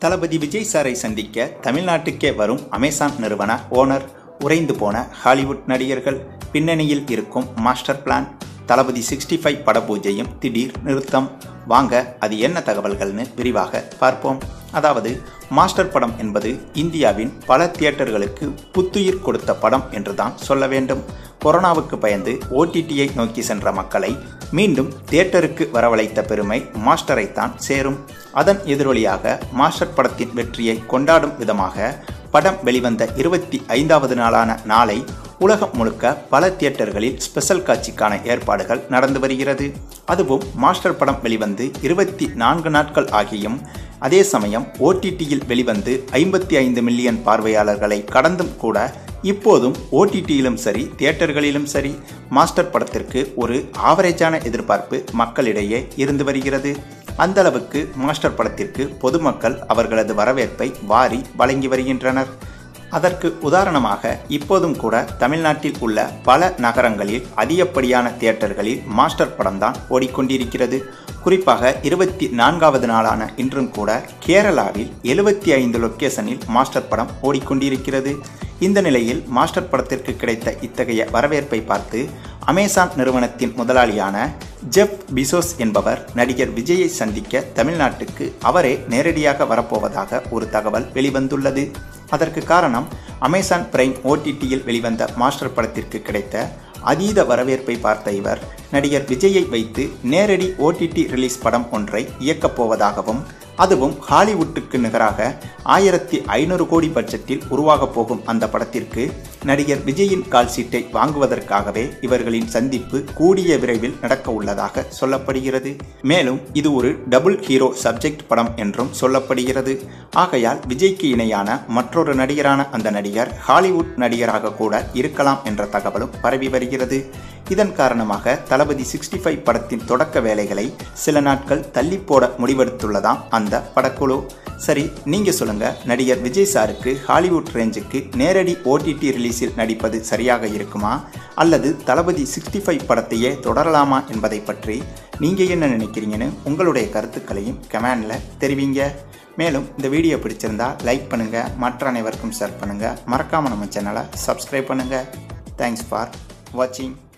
தளபதி விஜய் சாரை சந்திக்க தமிழ்நாட்டுக்கே வரும் அமேசான் நிறுவன ஓனர் உறைந்து போன ஹாலிவுட் நடிகர்கள் பின்னணியில் இருக்கும் master plan Thalapathy sixty five பட பூஜையும் திடீர் நிறுத்தம் வாங்க அது என்ன தகவல்கள்னு விரிவாக பார்ப்போம் அதாவது மாஸ்டர் படம் என்பது இந்தியாவின் பல தியேட்டர்களுக்கு புத்துயிர் கொடுத்த படம் என்றுதான் சொல்ல வேண்டும் கொரோனாவுக்கு பயந்து ஓடிடியை நோக்கி சென்ற மக்களை மீண்டும் தியேட்டருக்கு வரவழைத்த பெருமை மாஸ்டரைத்தான் சேரும் அதன் எதிரொலியாக மாஸ்டர் படத்தின் வெற்றியை கொண்டாடும் விதமாக படம் வெளிவந்த இருபத்தி ஐந்தாவது நாளான நாளை உலகம் முழுக்க பல தியேட்டர்களில் ஸ்பெஷல் காட்சிக்கான ஏற்பாடுகள் நடந்து வருகிறது அதுவும் மாஸ்டர் படம் வெளிவந்து இருபத்தி நான்கு நாட்கள் ஆகியும் அதே சமயம் ஓடிடியில் வெளிவந்து ஐம்பத்தி ஐந்து மில்லியன் பார்வையாளர்களை கடந்தும் கூட இப்போதும் ஓடிடியிலும் சரி தியேட்டர்களிலும் சரி மாஸ்டர் படத்திற்கு ஒரு ஆவரேஜான எதிர்பார்ப்பு மக்களிடையே இருந்து வருகிறது அந்த அளவுக்கு மாஸ்டர் படத்திற்கு பொதுமக்கள் அவர்களது வரவேற்பை வாரி வழங்கி வருகின்றனர் அதற்கு உதாரணமாக இப்போதும் கூட தமிழ்நாட்டில் உள்ள பல நகரங்களில் அதிகப்படியான தியேட்டர்களில் மாஸ்டர் படம்தான் ஓடிக்கொண்டிருக்கிறது குறிப்பாக இருபத்தி நான்காவது நாளான இன்றும் கூட கேரளாவில் எழுபத்தி ஐந்து லொக்கேஷனில் மாஸ்டர் படம் ஓடிக்கொண்டிருக்கிறது இந்த நிலையில் மாஸ்டர் படத்திற்கு கிடைத்த இத்தகைய வரவேற்பை பார்த்து அமேசான் நிறுவனத்தின் முதலாளியான ஜெப் பிசோஸ் என்பவர் நடிகர் விஜயை சந்திக்க தமிழ்நாட்டுக்கு அவரே நேரடியாக வரப்போவதாக ஒரு தகவல் வெளிவந்துள்ளது அதற்கு காரணம் அமேசான் பிரைம் ஓடிடியில் வெளிவந்த மாஸ்டர் படத்திற்கு கிடைத்த அதீத வரவேற்பை பார்த்த இவர் நடிகர் விஜயை வைத்து நேரடி ஓடிடி ரிலீஸ் படம் ஒன்றை இயக்கப் போவதாகவும் அதுவும் ஹாலிவுட்டுக்கு நிகராக ஆயிரத்தி ஐநூறு கோடி பட்ஜெட்டில் உருவாகப் போகும் அந்த படத்திற்கு நடிகர் விஜயின் கால் சீட்டை வாங்குவதற்காகவே இவர்களின் சந்திப்பு கூடிய விரைவில் நடக்க உள்ளதாக சொல்லப்படுகிறது மேலும் இது ஒரு டபுள் ஹீரோ சப்ஜெக்ட் படம் என்றும் சொல்லப்படுகிறது ஆகையால் விஜய்க்கு இணையான மற்றொரு நடிகரான அந்த நடிகர் ஹாலிவுட் நடிகராக கூட இருக்கலாம் என்ற தகவலும் பரவி வருகிறது இதன் காரணமாக தளபதி சிக்ஸ்டி ஃபைவ் படத்தின் தொடக்க வேலைகளை சில நாட்கள் தள்ளி போட முடிவெடுத்துள்ளதாம் அந்த படக்குழு சரி நீங்க சொல்லுங்க நடிகர் விஜய் சாருக்கு ஹாலிவுட் ரேஞ்சுக்கு நேரடி ஓடிடி ரிலீஸில் நடிப்பது சரியாக இருக்குமா அல்லது தளபதி சிக்ஸ்டி ஃபைவ் படத்தையே தொடரலாமா என்பதை பற்றி நீங்க என்ன நினைக்கிறீங்கன்னு உங்களுடைய கருத்துக்களையும் கமெண்ட்ல தெரிவிங்க மேலும் இந்த வீடியோ பிடிச்சிருந்தா லைக் பண்ணுங்க மற்ற அனைவருக்கும் ஷேர் பண்ணுங்க மறக்காம நம்ம சேனலை சப்ஸ்கிரைப் பண்ணுங்க தேங்க்ஸ் ஃபார் வாட்சிங்